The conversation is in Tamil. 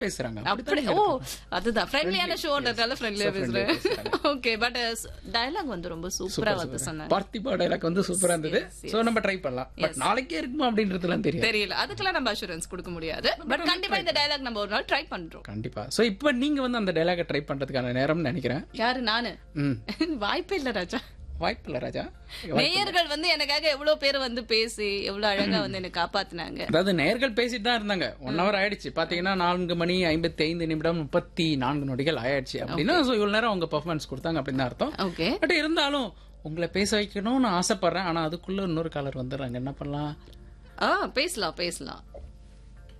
பேசுறாங்க அப்படி ஓ அதுதான் ஃப்ரெண்ட்லியான ஷோன்றதால ஃப்ரெண்ட்லியா So friendly ஆ பேசுறேன் ஓகே பட் டயலாக் வந்து ரொம்ப சூப்பரா வந்து சொன்னாங்க பார்த்திபா டைலாக் வந்து சூப்பரா இருந்தது சோ நம்ம ட்ரை பண்ணலாம் பட் நாளைக்கே இருக்குமா அப்படின்றதுலாம் தெரியும் தெரியல அதுக்கெல்லாம் நம்ம அஷூரன்ஸ் கொடுக்க முடியாது பட் கண்டிப்பா இந்த டயலாக் நம்ம ஒரு நாள் ட்ரை பண்றோம் கண்டிப்பா சோ இப்போ நீங்க வந்து அந்த டைலாக ட்ரை பண்றதுக்கான நேரம்னு நினைக்கிறேன் யாரு நானு ம் வாய்ப்பே இல்ல ராஜா வாய்ப்பு இல்ல ராஜா நேயர்கள் வந்து எனக்காக எவ்வளவு பேர் வந்து பேசி எவ்வளவு அழகா வந்து என்ன காப்பாத்துனாங்க அதாவது நேர்கள் பேசிட்டு தான் இருந்தாங்க ஒன் ஹவர் ஆயிடுச்சு பாத்தீங்கன்னா நான்கு மணி ஐம்பத்தி ஐந்து நிமிடம் முப்பத்தி நான்கு நொடிகள் ஆயிடுச்சு அப்படின்னா so இவ்வளவு நேரம் அவங்க பெர்ஃபார்மன்ஸ் கொடுத்தாங்க அப்படின்னு தான் அர்த்தம் ஓகே பட் இருந்தாலும் உங்களை பேச வைக்கணும்னு ஆசைப்படுறேன் ஆனா அதுக்குள்ள இன்னொரு காலர் வந்துடுறாங்க என்ன பண்ணலாம் ஆ பேசலாம் பேசலாம்